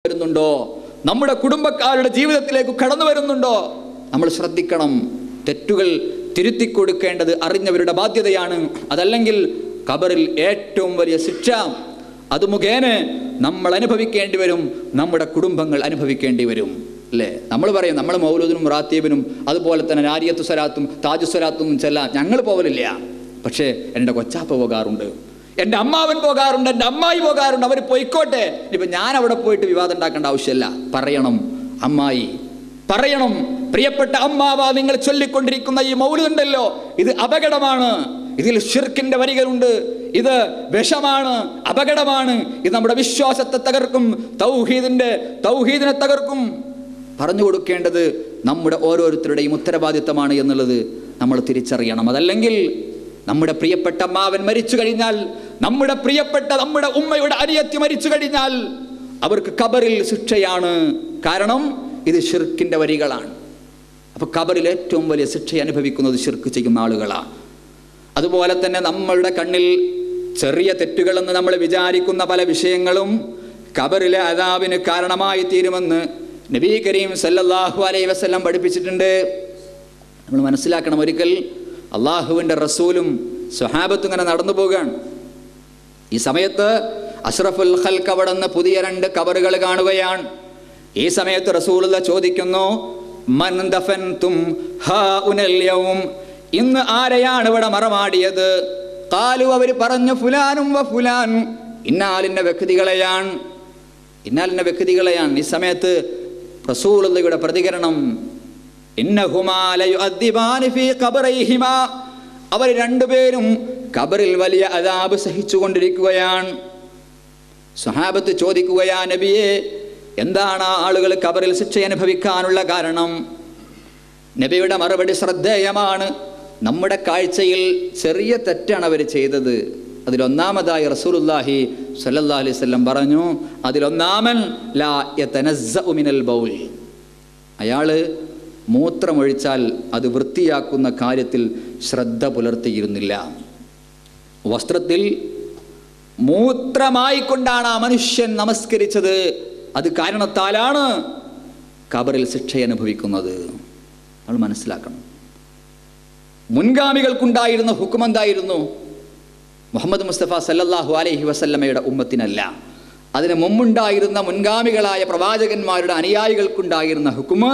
വരുന്നുണ്ടോ നമ്മുടെ കുടുംബക്കാരുടെ ജീവിതത്തിലേക്ക് കടന്നു വരുന്നുണ്ടോ നമ്മൾ ശ്രദ്ധിക്കണം തെറ്റുകൾ തിരുത്തി കൊടുക്കേണ്ടത് അറിഞ്ഞവരുടെ ബാധ്യതയാണ് അതല്ലെങ്കിൽ ഖബറിൽ ഏറ്റവും വലിയ ശിക്ഷ അത് മുഖേന നമ്മൾ അനുഭവിക്കേണ്ടി വരും നമ്മുടെ കുടുംബങ്ങൾ അനുഭവിക്കേണ്ടി വരും അല്ലേ നമ്മൾ പറയും നമ്മൾ മൗലൂദിനും റാത്തീബിനും അതുപോലെ തന്നെ നാരിയത്തു സ്വലാത്തും താജു സ്വലാത്തും ചെല്ലാൻ ഞങ്ങൾ പോകലില്ല പക്ഷേ എൻ്റെ കൊച്ചാപ്പ പോകാറുണ്ട് എൻ്റെ അമ്മാവൻ പോകാറുണ്ട് എൻ്റെ അമ്മായി പോകാറുണ്ട് അവർ പോയിക്കോട്ടെ ഇപ്പം ഞാൻ അവിടെ പോയിട്ട് വിവാദം ഉണ്ടാക്കേണ്ട ആവശ്യമില്ല പറയണം അമ്മായി പറയണം പ്രിയപ്പെട്ട അമ്മാവ നിങ്ങൾ ചൊല്ലിക്കൊണ്ടിരിക്കുന്ന ഈ മൗലുണ്ടല്ലോ ഇത് അപകടമാണ് ഇതിൽ ഷിർക്കിന്റെ വരികളുണ്ട് ഇത് വിഷമാണ് അപകടമാണ് ഇത് നമ്മുടെ വിശ്വാസത്തെ തകർക്കും തൗഹീദിന്റെ തൗഹീദിനെ തകർക്കും പറഞ്ഞു കൊടുക്കേണ്ടത് നമ്മുടെ ഓരോരുത്തരുടെയും ഉത്തരവാദിത്തമാണ് എന്നുള്ളത് നമ്മൾ തിരിച്ചറിയണം അതല്ലെങ്കിൽ നമ്മുടെ പ്രിയപ്പെട്ട അമ്മാവൻ മരിച്ചു കഴിഞ്ഞാൽ നമ്മുടെ പ്രിയപ്പെട്ട നമ്മുടെ ഉമ്മയുടെ അനിയത്തി മരിച്ചു കഴിഞ്ഞാൽ അവർക്ക് കബറിൽ ശിക്ഷയാണ് കാരണം ഇത് ഷിർക്കിന്റെ വരികളാണ് അപ്പൊ കബറിൽ ഏറ്റവും വലിയ ശിക്ഷ അനുഭവിക്കുന്നത് ഷിർക്ക് ചെയ്യുന്ന ആളുകളാണ് അതുപോലെ തന്നെ നമ്മളുടെ കണ്ണിൽ ചെറിയ തെറ്റുകളെന്ന് നമ്മൾ വിചാരിക്കുന്ന പല വിഷയങ്ങളും കബറിലെ അതാവിന് കാരണമായി തീരുമെന്ന് നബി കരീം സല്ലല്ലാഹു അലൈഹി വസല്ലം പഠിപ്പിച്ചിട്ടുണ്ട് നമ്മൾ മനസ്സിലാക്കണം ഒരിക്കൽ അള്ളാഹുവിൻ്റെ റസൂലും സ്വഹാബത്തും ഇങ്ങനെ നടന്നു പോവുകയാണ് ഈ സമയത്ത് അഷ്റഫുൽ ഖൽക്ക് അവിടെ നിന്ന് പുതിയ രണ്ട് കബറുകൾ കാണുകയാണ് ഈ സമയത്ത് റസൂലുള്ള ചോദിക്കുന്നു മൻ ദഫൻതും ഹാഉനൽ യൗം ഇന്ന് ആരെയാണ് ഇവിടെ മറമാടിയത് കാലു അവർ പറഞ്ഞു ഫുലാനും വ ഫുലാൻ ഇന്നാലിൻ്റെ വ്യക്തികളെയാണ് ഇന്നാലിൻ്റെ വ്യക്തികളെയാണ് ഈ സമയത്ത് റസൂലുള്ളയുടെ പ്രതികരണം ഇന്നഹുമാ ലയുഅദ്ദിബാനി ഫീ ഖബറൈഹിമാ അവർ രണ്ടുപേരും ഖബറിൽ വലിയ അദാബ് സഹിച്ചുകൊണ്ടിരിക്കുകയാണ് സ്വഹാബത്ത് ചോദിക്കുകയാ നബിയെ എന്താണ് ആ ആളുകൾ ഖബറിൽ ശിക്ഷ അനുഭവിക്കാനുള്ള കാരണം നബിയുടെ മറുപടി ശ്രദ്ധേയമാണ് നമ്മുടെ കാഴ്ചയിൽ ചെറിയ തെറ്റാണ് അവർ ചെയ്തത് അതിലൊന്നാമതായി റസൂലുല്ലാഹി സല്ലല്ലാഹു അലൈഹി വസല്ലം പറഞ്ഞു അതിലൊന്നാമൻ ലാ യതനസ്സഉ മിനൽ ബൗൽ അയാള് മൂത്രമൊഴിച്ചാൽ അത് വൃത്തിയാക്കുന്ന കാര്യത്തിൽ ശ്രദ്ധ പുലർത്തിയിരുന്നില്ല വസ്ത്രത്തിൽ മൂത്രമായി കൊണ്ടാണ് ആ മനുഷ്യൻ നമസ്കരിച്ചത് അത് കാരണത്താലാണ് കബറിൽ ശിക്ഷ അനുഭവിക്കുന്നത് നമ്മൾ മനസ്സിലാക്കണം മുൻഗാമികൾക്കുണ്ടായിരുന്ന ഹുക്കും എന്തായിരുന്നു മുഹമ്മദ് മുസ്തഫ സല്ലല്ലാഹു അലൈഹി വസല്ലമയുടെ ഉമ്മത്തിനല്ല അതിന് മുമ്പുണ്ടായിരുന്ന മുൻഗാമികളായ പ്രവാചകന്മാരുടെ അനുയായികൾക്കുണ്ടായിരുന്ന ഹുക്കുമ്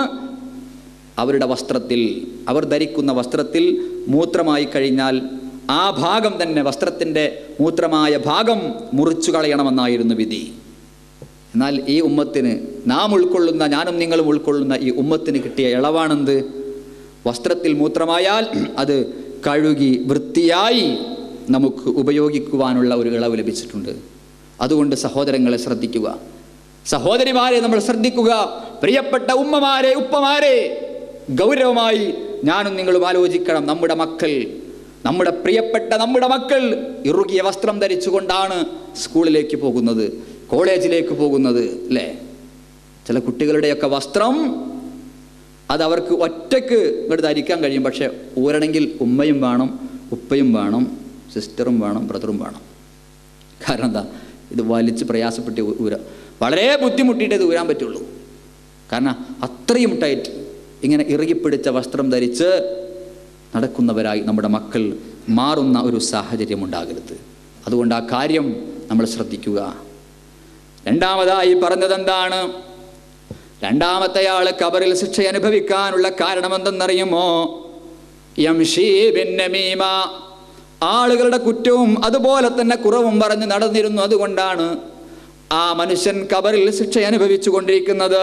അവരുടെ വസ്ത്രത്തിൽ അവർ ധരിക്കുന്ന വസ്ത്രത്തിൽ മൂത്രമായി കഴിഞ്ഞാൽ ആ ഭാഗം തന്നെ വസ്ത്രത്തിൻ്റെ മൂത്രമായ ഭാഗം മുറിച്ചു കളയണമെന്നായിരുന്നു വിധി എന്നാൽ ഈ ഉമ്മത്തിന് നാം ഉൾക്കൊള്ളുന്ന ഞാനും നിങ്ങളും ഉൾക്കൊള്ളുന്ന ഈ ഉമ്മത്തിന് കിട്ടിയ ഇളവാണെന്ത് വസ്ത്രത്തിൽ മൂത്രമായാൽ അത് കഴുകി വൃത്തിയായി നമുക്ക് ഉപയോഗിക്കുവാനുള്ള ഒരു ഇളവ് ലഭിച്ചിട്ടുണ്ട് അതുകൊണ്ട് സഹോദരങ്ങളെ ശ്രദ്ധിക്കുക സഹോദരിമാരെ നമ്മൾ ശ്രദ്ധിക്കുക പ്രിയപ്പെട്ട ഉമ്മമാരെ ഉപ്പമാരെ ഗൗരവമായി ഞാനും നിങ്ങളും ആലോചിക്കണം നമ്മുടെ മക്കൾ നമ്മുടെ പ്രിയപ്പെട്ട നമ്മുടെ മക്കൾ ഇറുകിയ വസ്ത്രം ധരിച്ചുകൊണ്ടാണ് സ്കൂളിലേക്ക് പോകുന്നത് കോളേജിലേക്ക് പോകുന്നത് അല്ലേ ചില കുട്ടികളുടെയൊക്കെ വസ്ത്രം അത് അവർക്ക് ഒറ്റയ്ക്ക് ഇങ്ങോട്ട് ധരിക്കാൻ കഴിയും പക്ഷെ ഊരണമെങ്കിൽ ഉമ്മയും വേണം ഉപ്പയും വേണം സിസ്റ്ററും വേണം ബ്രദറും വേണം കാരണം എന്താ ഇത് വലിച്ച് പ്രയാസപ്പെട്ട് ഊ- ഊര വളരെ ബുദ്ധിമുട്ടിയിട്ടേ ഇത് ഊരാൻ പറ്റുള്ളൂ കാരണം അത്രയും ടൈറ്റ് ഇങ്ങനെ ഇറുകിപ്പിടിച്ച വസ്ത്രം ധരിച്ച് നടക്കുന്നവരായി നമ്മുടെ മക്കൾ മാറുന്ന ഒരു സാഹചര്യം ഉണ്ടാകരുത് അതുകൊണ്ട് ആ കാര്യം നമ്മൾ ശ്രദ്ധിക്കുക രണ്ടാമതായി പറഞ്ഞത് എന്താണ് രണ്ടാമത്തെ ആള് കബറിൽ ശിക്ഷ അനുഭവിക്കാനുള്ള കാരണം എന്തെന്നറിയുമോ യംഷീ ബിന്നമീമ ആളുകളുടെ കുറ്റവും അതുപോലെ തന്നെ കുറവും പറഞ്ഞ് നടന്നിരുന്നു അതുകൊണ്ടാണ് ആ മനുഷ്യൻ കബറിൽ ശിക്ഷ അനുഭവിച്ചു കൊണ്ടിരിക്കുന്നത്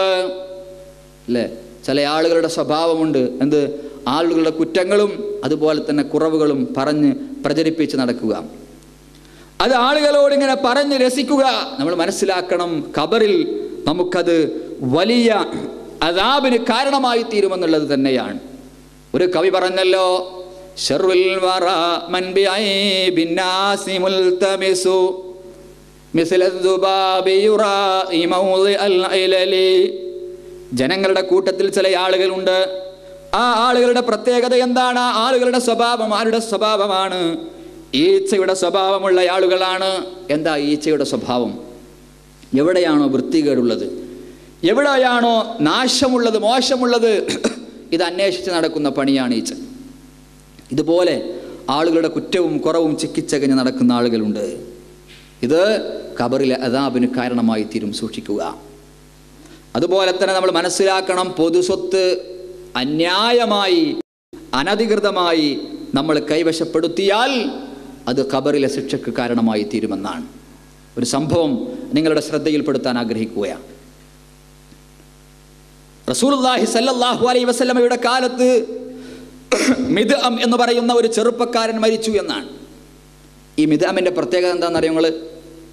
അല്ലേ ചില ആളുകളുടെ സ്വഭാവമുണ്ട് എന്ത് ആളുകളുടെ കുറ്റങ്ങളും അതുപോലെ തന്നെ കുറവുകളും പറഞ്ഞ് പ്രചരിപ്പിച്ച് നടക്കുക അത് ആളുകളോട് ഇങ്ങനെ പറഞ്ഞ് രസിക്കുക നമ്മൾ മനസ്സിലാക്കണം ഖബറിൽ നമുക്കത് വലിയ അതാബിന് കാരണമായി തീരുമെന്നുള്ളത് തന്നെയാണ് ഒരു കവി പറഞ്ഞല്ലോ ഷർറുൽ വറ മൻ ബിഐബിന്നാസി മുൽതമിസു മിസ്ല ദുബാബി യുറാഇ മൗളിഅൽ ഇലലി ജനങ്ങളുടെ കൂട്ടത്തിൽ ചില ആളുകളുണ്ട് ആ ആളുകളുടെ പ്രത്യേകത എന്താണ് ആ ആളുകളുടെ സ്വഭാവം ആരുടെ സ്വഭാവമാണ് ഈച്ചയുടെ സ്വഭാവമുള്ള ആളുകളാണ് എന്താ ഈച്ചയുടെ സ്വഭാവം എവിടെയാണോ വൃത്തികേടുള്ളത് എവിടെയാണോ നാശമുള്ളത് മോശമുള്ളത് ഇത് അന്വേഷിച്ച് നടക്കുന്ന പണിയാണ് ഈ ച- ഇതുപോലെ ആളുകളുടെ കുറ്റവും കുറവും ചിക്കിച്ചകഞ്ഞ് നടക്കുന്ന ആളുകളുണ്ട് ഇത് ഖബറിലെ അതാബിന് കാരണമായി തീരും സൂക്ഷിക്കുക അതുപോലെ തന്നെ നമ്മൾ മനസ്സിലാക്കണം പൊതുസ്വത്ത് അന്യായമായി അനധികൃതമായി നമ്മൾ കൈവശപ്പെടുത്തിയാൽ അത് ഖബറിലെ ശിക്ഷയ്ക്ക് കാരണമായി തീരുമെന്നാണ് ഒരു സംഭവം നിങ്ങളുടെ ശ്രദ്ധയിൽപ്പെടുത്താൻ ആഗ്രഹിക്കുകയാണ് റസൂലുള്ളാഹി സല്ലല്ലാഹു അലൈഹി വസല്ലമയുടെ കാലത്ത് മിദ്അം എന്ന് പറയുന്ന ഒരു ചെറുപ്പക്കാരൻ മരിച്ചു എന്നാണ് ഈ മിദ്അമിൻ്റെ പ്രത്യേകത എന്താണെന്ന് അറിയോ നിങ്ങൾ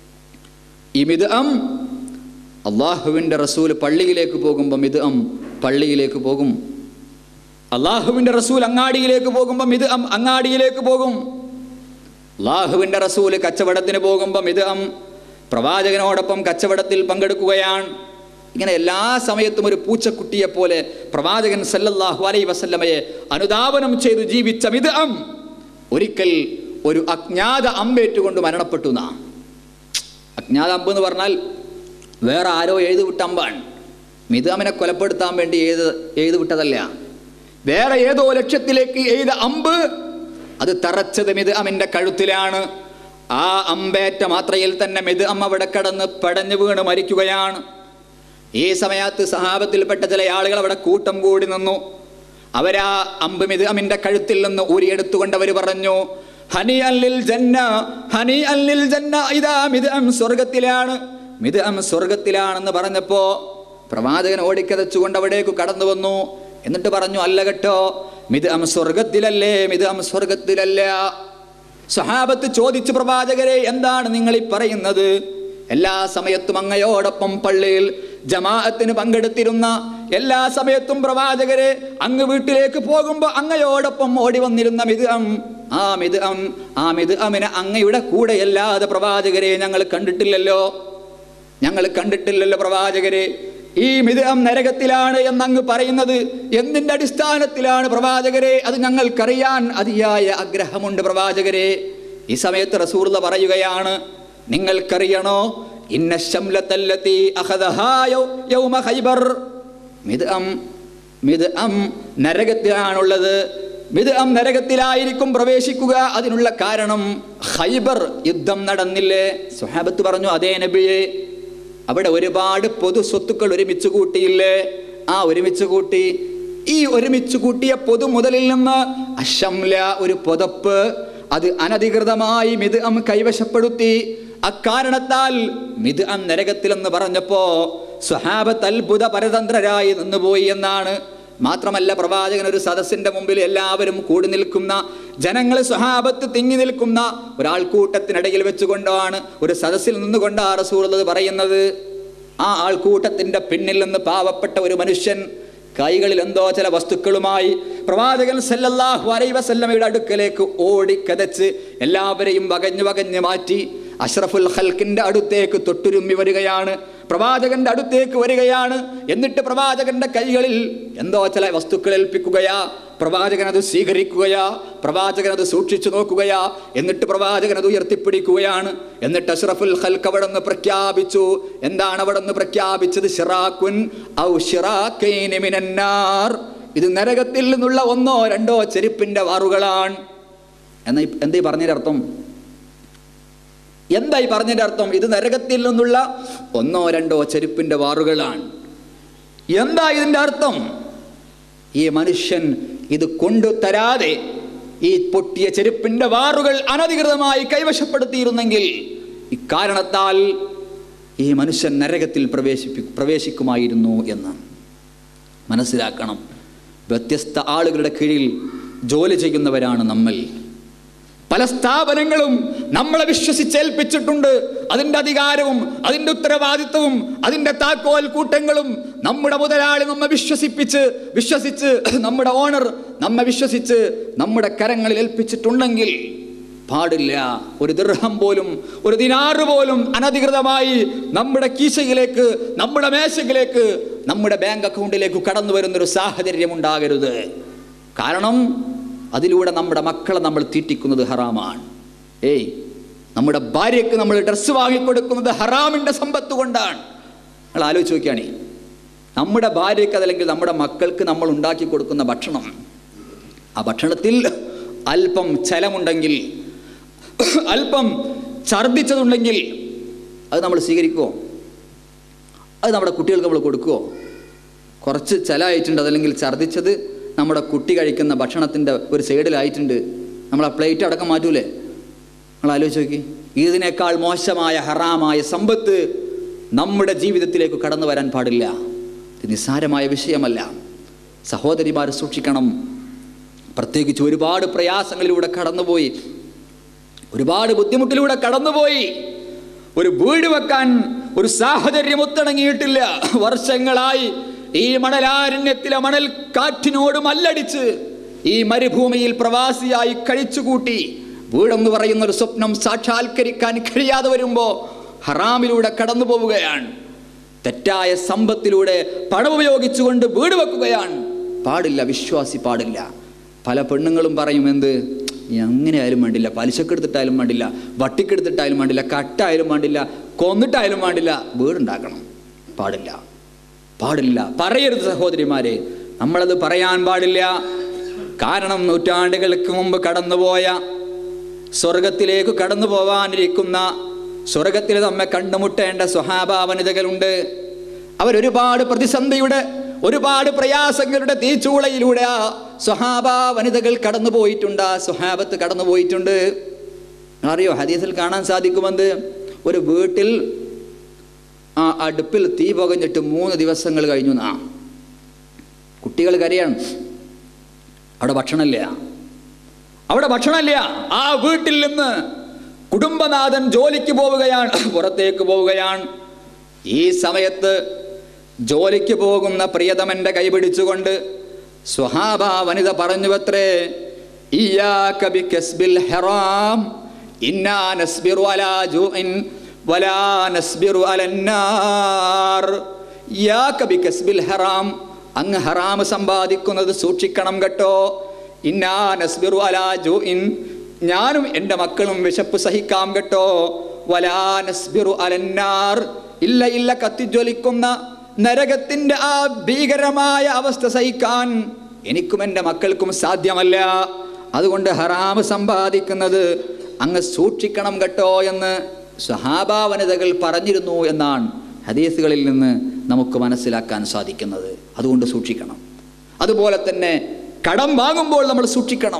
ഈ മിദ്അം അള്ളാഹുവിൻ്റെ റസൂൽ പള്ളിയിലേക്ക് പോകുമ്പോൾ മിദ്അം പള്ളിയിലേക്ക് പോകും അള്ളാഹുവിൻ്റെ റസൂൽ അങ്ങാടിയിലേക്ക് പോകുമ്പോൾ മിദ്അം അങ്ങാടിയിലേക്ക് പോകും അള്ളാഹുവിൻ്റെ റസൂല് കച്ചവടത്തിന് പോകുമ്പോൾ മിദ്അം പ്രവാചകനോടൊപ്പം കച്ചവടത്തിൽ പങ്കെടുക്കുകയാണ് ഇങ്ങനെ എല്ലാ സമയത്തും ഒരു പൂച്ചക്കുട്ടിയെ പോലെ പ്രവാചകൻ സല്ലല്ലാഹു അലൈ വസല്ലമയെ അനുധാവനം ചെയ്തു ജീവിച്ച മിദ്അം ഒരിക്കൽ ഒരു അജ്ഞാത അമ്പേറ്റുകൊണ്ട് മരണപ്പെട്ടു നാ അജ്ഞാത അമ്പ് എന്ന് പറഞ്ഞാൽ വേറെ ആരോ എഴുതി വിട്ട അമ്പാണ് മിതാമിനെ കൊലപ്പെടുത്താൻ വേണ്ടി എഴുത് എഴുതി വിട്ടതല്ല വേറെ ഏതോ ലക്ഷ്യത്തിലേക്ക് എഴുത അമ്പ് അത് തറച്ചത് മിതാമിൻ്റെ കഴുത്തിലാണ് ആ അമ്പേറ്റ മാത്രയിൽ തന്നെ മിതാം അവിടെ കടന്ന് പടഞ്ഞു വീണ് മരിക്കുകയാണ് ഈ സമയത്ത് സഹാബത്തിൽപ്പെട്ട ചില ആളുകൾ അവിടെ കൂട്ടം കൂടി നിന്നു അവരാ അമ്പ് മിതാമിൻ്റെ കഴുത്തിൽ നിന്ന് ഊരിയെടുത്തുകൊണ്ട് അവർ പറഞ്ഞു ഹനി അല്ലിൽ ജന്ന ഹനി അല്ലിൽ ജന്ന ഇതാ മിതാം സ്വർഗത്തിലാണ് മിതാം സ്വർഗത്തിലാണെന്ന് പറഞ്ഞപ്പോ പ്രവാചകൻ ഓടിക്കതച്ചുകൊണ്ട് അവിടേക്ക് കടന്നു വന്നു എന്നിട്ട് പറഞ്ഞു അല്ല കേട്ടോ മിതാം സ്വർഗത്തിലല്ലേ മിതാം സ്വർഗത്തിലല്ല സഹാബത്ത് ചോദിച്ചു പ്രവാചകരെ എന്താണ് നിങ്ങൾ ഈ പറയുന്നത് എല്ലാ സമയത്തും അങ്ങയോടൊപ്പം പള്ളിയിൽ ജമാഅത്തിന് പങ്കെടുത്തിരുന്ന എല്ലാ സമയത്തും പ്രവാചകരെ അങ്ങ് വീട്ടിലേക്ക് പോകുമ്പോൾ അങ്ങയോടൊപ്പം ഓടി വന്നിരുന്ന മിഥുഅം ആ മിഥുഅം ആ മിഥുഅമിനെ അങ്ങയുടെ കൂടെയല്ലാതെ പ്രവാചകരെ ഞങ്ങൾ കണ്ടിട്ടില്ലല്ലോ ഞങ്ങൾ കണ്ടിട്ടില്ലല്ലോ പ്രവാചകരെ ഈ മിഥുഅം നരകത്തിലാണ് എന്നങ്ങ് പറയുന്നത് എന്തിന്റെ അടിസ്ഥാനത്തിലാണ് പ്രവാചകരെ അത് ഞങ്ങൾക്കറിയാൻ അതിയായ ആഗ്രഹമുണ്ട് പ്രവാചകരെ ഈ സമയത്ത് റസൂർല പറയുകയാണ് നിങ്ങൾക്കറിയണോ ഇന്ന ശംലത്തല്ലത്തി അഖദഹാ യൗ- യൗമ ഖൈബർ മിദ്അം മിദ്അം നരകത്തിലാണുള്ളത് മിദ്അം നരകത്തിലായിരിക്കും പ്രവേശിക്കുക അതിനുള്ള കാരണം ഖൈബർ യുദ്ധം നടന്നില്ലേ സുഹാബത്ത് പറഞ്ഞു അതേ നബിയെ അവിടെ ഒരുപാട് പൊതു സ്വത്തുക്കൾ ഒരുമിച്ച് കൂട്ടിയില്ലേ ആ ഒരുമിച്ച് കൂട്ടി ഈ ഒരുമിച്ച് കൂട്ടിയ പൊതു മുതലിൽ നിന്ന് അശംല ഒരു പുതപ്പ് അത് അനധികൃതമായി മിദ്അം കൈവശപ്പെടുത്തി അക്കാരണത്താൽ മിദ്അം നരകത്തിലെന്ന് പറഞ്ഞപ്പോ സ്വഹാബത്ത് അത്ഭുത പരതന്ത്രരായി നിന്നുപോയി എന്നാണ് മാത്രമല്ല പ്രവാചകൻ ഒരു സദസ്സിന്റെ മുമ്പിൽ എല്ലാവരും കൂടി നിൽക്കുന്ന ജനങ്ങൾ സ്വഹാബത്ത് തിങ്ങി നിൽക്കുന്ന ഒരാൾക്കൂട്ടത്തിനിടയിൽ വെച്ചുകൊണ്ടാണ് ഒരു സദസ്സിൽ നിന്നുകൊണ്ടാ റസൂറുള്ളത് പറയുന്നത് ആ ആൾക്കൂട്ടത്തിന്റെ പിന്നിൽ നിന്ന് പാവപ്പെട്ട ഒരു മനുഷ്യൻ കൈകളിൽ എന്തോ ചില വസ്തുക്കളുമായി പ്രവാചകൻ സല്ലല്ലാഹു അലൈഹി വസല്ലമയുടെ അടുക്കലേക്ക് ഓടിക്കതച്ച് എല്ലാവരെയും വകഞ്ഞു വകഞ്ഞു മാറ്റി അഷ്റഫുൽ ഖൽക്കിന്റെ അടുത്തേക്ക് തൊട്ടുരുമ്മി വരികയാണ് പ്രവാചകന്റെ അടുത്തേക്ക് വരികയാണ് എന്നിട്ട് പ്രവാചകന്റെ കൈകളിൽ എന്തോ ചില വസ്തുക്കൾ ഏൽപ്പിക്കുകയാ പ്രവാചകൻ അത് സ്വീകരിക്കുകയാ പ്രവാചകൻ അത് സൂക്ഷിച്ചു നോക്കുകയാ എന്നിട്ട് പ്രവാചകൻ അത് ഉയർത്തിപ്പിടിക്കുകയാണ് എന്നിട്ട് അഷ്റഫുൽ ഖൽക്ക് അവിടെ നിന്ന് പ്രഖ്യാപിച്ചു എന്താണ് അവിടെ നിന്ന് പ്രഖ്യാപിച്ചത് ഷിറാഖുൻ ഔ ഷിറാഖൈനി മിനന്നാർ ഇത് നരകത്തിൽ നിന്നുള്ള ഒന്നോ രണ്ടോ ചെരുപ്പിന്റെ വാറുകളാണ് എന്നാ ഈ- എന്താ ഈ പറഞ്ഞതിന്റെ അർത്ഥം എന്താ ഈ പറഞ്ഞതിന്റെ അർത്ഥം ഇത് നരകത്തിൽ നിന്നുള്ള ഒന്നോ രണ്ടോ ചെരുപ്പിന്റെ വാറുകളാണ് എന്താ ഇതിന്റെ അർത്ഥം ഈ മനുഷ്യൻ ഇത് കൊണ്ടു തരാതെ ഈ പൊട്ടിയ ചെരുപ്പിന്റെ വാറുകൾ അനധികൃതമായി കൈവശപ്പെടുത്തിയിരുന്നെങ്കിൽ ഇക്കാരണത്താൽ ഈ മനുഷ്യൻ നരകത്തിൽ പ്രവേശിപ്പി പ്രവേശിക്കുമായിരുന്നു എന്ന് മനസ്സിലാക്കണം വ്യത്യസ്ത ആളുകളുടെ കീഴിൽ ജോലി ചെയ്യുന്നവരാണ് നമ്മൾ പല സ്ഥാപനങ്ങളും നമ്മളെ വിശ്വസിച്ചേൽപ്പിച്ചിട്ടുണ്ട് അതിൻ്റെ അധികാരവും അതിൻ്റെ ഉത്തരവാദിത്വവും അതിൻ്റെ താക്കോൽ കൂട്ടങ്ങളും നമ്മുടെ മുതലാളി നമ്മെ വിശ്വസിപ്പിച്ച് വിശ്വസിച്ച് നമ്മുടെ ഓണർ നമ്മെ വിശ്വസിച്ച് നമ്മുടെ കരങ്ങളിൽ ഏൽപ്പിച്ചിട്ടുണ്ടെങ്കിൽ പാടില്ല ഒരു ദൃഹം പോലും ഒരു ദിനാറ് പോലും അനധികൃതമായി നമ്മുടെ കീശയിലേക്ക് നമ്മുടെ മേശയിലേക്ക് നമ്മുടെ ബാങ്ക് അക്കൗണ്ടിലേക്ക് കടന്നു വരുന്നൊരു സാഹചര്യം ഉണ്ടാകരുത് കാരണം അതിലൂടെ നമ്മുടെ മക്കളെ നമ്മൾ തീറ്റിക്കുന്നത് ഹറാമാണ് ഏയ് നമ്മുടെ ഭാര്യയ്ക്ക് നമ്മൾ ഡ്രസ്സ് വാങ്ങിക്കൊടുക്കുന്നത് ഹറാമിൻ്റെ സമ്പത്ത് കൊണ്ടാണ് നിങ്ങൾ ആലോചിച്ച് നോക്കിയാണേ നമ്മുടെ ഭാര്യയ്ക്ക് അതല്ലെങ്കിൽ നമ്മുടെ മക്കൾക്ക് നമ്മൾ ഉണ്ടാക്കി കൊടുക്കുന്ന ഭക്ഷണം ആ ഭക്ഷണത്തിൽ അല്പം ചലമുണ്ടെങ്കിൽ അല്പം ഛർദ്ദിച്ചതുണ്ടെങ്കിൽ അത് നമ്മൾ സ്വീകരിക്കുമോ അത് നമ്മുടെ കുട്ടികൾക്ക് നമ്മൾ കൊടുക്കുമോ കുറച്ച് ചലമായിട്ടുണ്ട് അതല്ലെങ്കിൽ ഛർദ്ദിച്ചത് നമ്മുടെ കുട്ടി കഴിക്കുന്ന ഭക്ഷണത്തിൻ്റെ ഒരു സൈഡിലായിട്ടുണ്ട് നമ്മൾ ആ പ്ലേറ്റ് അടക്കം മാറ്റൂലേ നിങ്ങൾ ആലോചിച്ച് നോക്കി ഇതിനേക്കാൾ മോശമായ ഹറാമായ സമ്പത്ത് നമ്മുടെ ജീവിതത്തിലേക്ക് കടന്നു വരാൻ പാടില്ല ഇത് നിസ്സാരമായ വിഷയമല്ല സഹോദരിമാർ സൂക്ഷിക്കണം പ്രത്യേകിച്ച് ഒരുപാട് പ്രയാസങ്ങളിലൂടെ കടന്നുപോയി ഒരുപാട് ബുദ്ധിമുട്ടിലൂടെ കടന്നുപോയി ഒരു വീട് വെക്കാൻ ഒരു സാഹചര്യം ഒത്തിണങ്ങിയിട്ടില്ല വർഷങ്ങളായി ഈ മണലാരണ്യത്തിലെ മണൽ കാറ്റിനോട് മല്ലടിച്ച് ഈ മരുഭൂമിയിൽ പ്രവാസിയായി കഴിച്ചുകൂട്ടി വീടെന്ന് പറയുന്ന ഒരു സ്വപ്നം സാക്ഷാത്കരിക്കാൻ കഴിയാതെ വരുമ്പോൾ ഹറാമിലൂടെ കടന്നു പോവുകയാണ് തെറ്റായ സമ്പത്തിലൂടെ പണം ഉപയോഗിച്ചുകൊണ്ട് വീട് വെക്കുകയാണ് പാടില്ല വിശ്വാസി പാടില്ല പല പെണ്ണുങ്ങളും പറയും എന്ത് എങ്ങനെ ആയാലും വേണ്ടില്ല പലിശക്കെടുത്തിട്ടായാലും വേണ്ടില്ല വട്ടിക്കെടുത്തിട്ടായാലും വേണ്ടില്ല കട്ടായാലും വേണ്ടില്ല കൊന്നിട്ടായാലും വേണ്ടില്ല വീടുണ്ടാക്കണം പാടില്ല പാടില്ല പറയരുത് സഹോദരിമാരെ നമ്മളത് പറയാൻ പാടില്ല കാരണം നൂറ്റാണ്ടുകൾക്ക് മുമ്പ് കടന്നുപോയ സ്വർഗത്തിലേക്ക് കടന്നു പോവാനിരിക്കുന്ന സ്വർഗത്തിൽ നമ്മെ കണ്ടുമുട്ടേണ്ട സ്വഹാബ വനിതകളുണ്ട് അവരൊരുപാട് പ്രതിസന്ധിയുടെ ഒരുപാട് പ്രയാസങ്ങളുടെ തീച്ചൂളയിലൂടെ ആ സ്വഹാബ വനിതകൾ കടന്നു പോയിട്ടുണ്ട് ആ സ്വഹാബത്ത് കടന്നു പോയിട്ടുണ്ട് അറിയോ ഹദീസിൽ കാണാൻ സാധിക്കുമെന്ന് ഒരു വീട്ടിൽ ആ അടുപ്പിൽ തീ പുകഞ്ഞിട്ട് മൂന്ന് ദിവസങ്ങൾ കഴിഞ്ഞു നാ കുട്ടികൾ കരയാണ് അവിടെ ഭക്ഷണമില്ല അവിടെ ഭക്ഷണമില്ല ആ വീട്ടിൽ നിന്ന് കുടുംബനാഥൻ ജോലിക്ക് പോവുകയാണ് പുറത്തേക്ക് പോവുകയാണ് ഈ സമയത്ത് ജോലിക്ക് പോകുന്ന പ്രിയതമന്റെ കൈപിടിച്ചുകൊണ്ട് സ്വഹാബ വനിത പറഞ്ഞുവത്രേ ഇയ്യാക ബികസ്ബിൽ ഹറാം ഇന്നാ നസ്ബിറു അലാ ജൂഇൻ വലാ നസ്ബിറു അലന്നാർ ഇയ്യാക ബികസ്ബിൽ ഹറാം അങ്ങ് ഹറാം സമ്പാദിക്കുന്നത് സൂക്ഷിക്കണം കേട്ടോ ഇന്നാ നസ്ബിറു അലാ ജൂഇൻ ഞാനും എൻ്റെ മക്കളും വിശപ്പ് സഹിക്കാം കേട്ടോ വലാ നസ്ബിറു അലന്നാർ ഇല്ല ഇല്ല കത്തിജ്വലിക്കുന്ന നരകത്തിന്റെ ആ ഭീകരമായ അവസ്ഥ സഹിക്കാൻ എനിക്കും എൻ്റെ മക്കൾക്കും സാധ്യമല്ല അതുകൊണ്ട് ഹറാമ് സമ്പാദിക്കുന്നത് അങ്ങ് സൂക്ഷിക്കണം കേട്ടോ എന്ന് സ്വഹാബ വനിതകൾ പറഞ്ഞിരുന്നു എന്നാണ് ഹദീസുകളിൽ നിന്ന് നമുക്ക് മനസ്സിലാക്കാൻ സാധിക്കുന്നത് അതുകൊണ്ട് സൂക്ഷിക്കണം അതുപോലെ തന്നെ കടം വാങ്ങുമ്പോൾ നമ്മൾ സൂക്ഷിക്കണം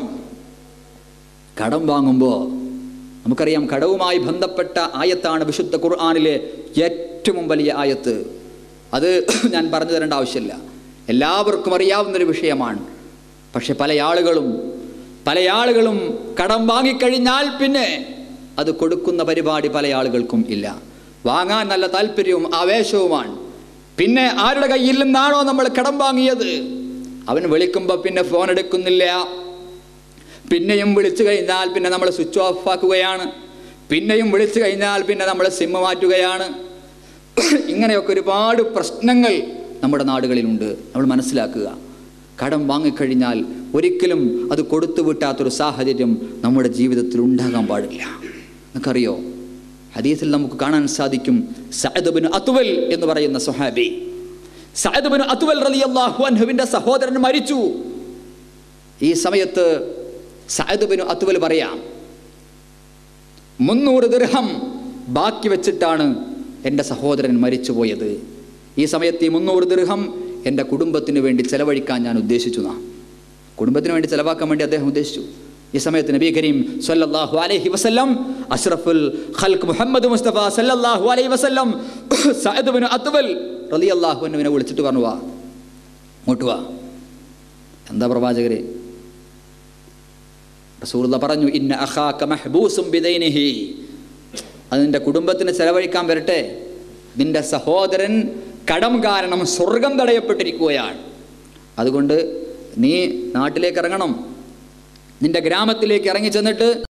കടം വാങ്ങുമ്പോൾ നമുക്കറിയാം കടവുമായി ബന്ധപ്പെട്ട ആയത്താണ് വിശുദ്ധ ഖുർആാനിലെ ഏറ്റവും വലിയ ആയത്ത് അത് ഞാൻ പറഞ്ഞു തരേണ്ട ആവശ്യമില്ല എല്ലാവർക്കും അറിയാവുന്നൊരു വിഷയമാണ് പക്ഷെ പല ആളുകളും പല ആളുകളും കടം വാങ്ങിക്കഴിഞ്ഞാൽ പിന്നെ അത് കൊടുക്കുന്ന പരിപാടി പല ആളുകൾക്കും ഇല്ല വാങ്ങാൻ നല്ല താല്പര്യവും ആവേശവുമാണ് പിന്നെ ആരുടെ കയ്യിൽ നിന്നാണോ നമ്മൾ കടം വാങ്ങിയത് അവൻ വിളിക്കുമ്പോൾ പിന്നെ ഫോൺ എടുക്കുന്നില്ല പിന്നെയും വിളിച്ചു കഴിഞ്ഞാൽ പിന്നെ നമ്മൾ സ്വിച്ച് ഓഫ് ആക്കുകയാണ് പിന്നെയും വിളിച്ചു കഴിഞ്ഞാൽ പിന്നെ നമ്മൾ സിം മാറ്റുകയാണ് ഇങ്ങനെയൊക്കെ ഒരുപാട് പ്രശ്നങ്ങൾ നമ്മുടെ നാടുകളിലുണ്ട് നമ്മൾ മനസ്സിലാക്കുക കടം വാങ്ങിക്കഴിഞ്ഞാൽ ഒരിക്കലും അത് കൊടുത്തു വിട്ടാത്തൊരു സാഹചര്യം നമ്മുടെ ജീവിതത്തിൽ ഉണ്ടാകാൻ പാടില്ല നിങ്ങൾക്കറിയോ ഹദീസിൽ നമുക്ക് കാണാൻ സാധിക്കും സഅദ്ബിന് അത്തുവൽ എന്ന് പറയുന്ന സുഹാബി സഅദ്ബിന് അത്തുവൽ റളിയല്ലാഹു അൻഹുവിന്റെ സഹോദരൻ മരിച്ചു ഈ സമയത്ത് സഅദ്ബിന് അത്തുവൽ പറയാം മുന്നൂറ് ദിർഹം ബാക്കി വെച്ചിട്ടാണ് എൻ്റെ സഹോദരൻ മരിച്ചുപോയത് ഈ സമയത്ത് ഈ മുന്നൂറ് ദിർഹം എൻ്റെ കുടുംബത്തിന് വേണ്ടി ചെലവഴിക്കാൻ ഞാൻ ഉദ്ദേശിച്ചു നാ കുടുംബത്തിന് വേണ്ടി ചെലവാക്കാൻ വേണ്ടി അദ്ദേഹം ഉദ്ദേശിച്ചു ഈ സമയത്ത് നബി കരീം സല്ലല്ലാഹു അലൈഹി വസല്ലം അഷ്റഫുൽ ഖൽഖ് മുഹമ്മദ് മുസ്തഫ സല്ലല്ലാഹു അലൈഹി വസല്ലം സഅദ് ബിൻ അത്വൽ റളിയല്ലാഹു അൻഹുവിനെ വിളിച്ചിട്ട് പറഞ്ഞു വാ ഇങ്ങോട്ട് വാ എന്താ പ്രവാചകരെ റസൂലുള്ള പറഞ്ഞു ഇന്ന അഖാക മഹ്ബൂസും ബിദൈനിഹി അത് നിന്റെ കുടുംബത്തിന് ചെലവഴിക്കാൻ വരട്ടെ നിന്റെ സഹോദരൻ കടം കാരണം സ്വർഗം തടയപ്പെട്ടിരിക്കുകയാണ് അതുകൊണ്ട് നീ നാട്ടിലേക്ക് ഇറങ്ങണം നിന്റെ ഗ്രാമത്തിലേക്ക് ഇറങ്ങി ചെന്നിട്ട്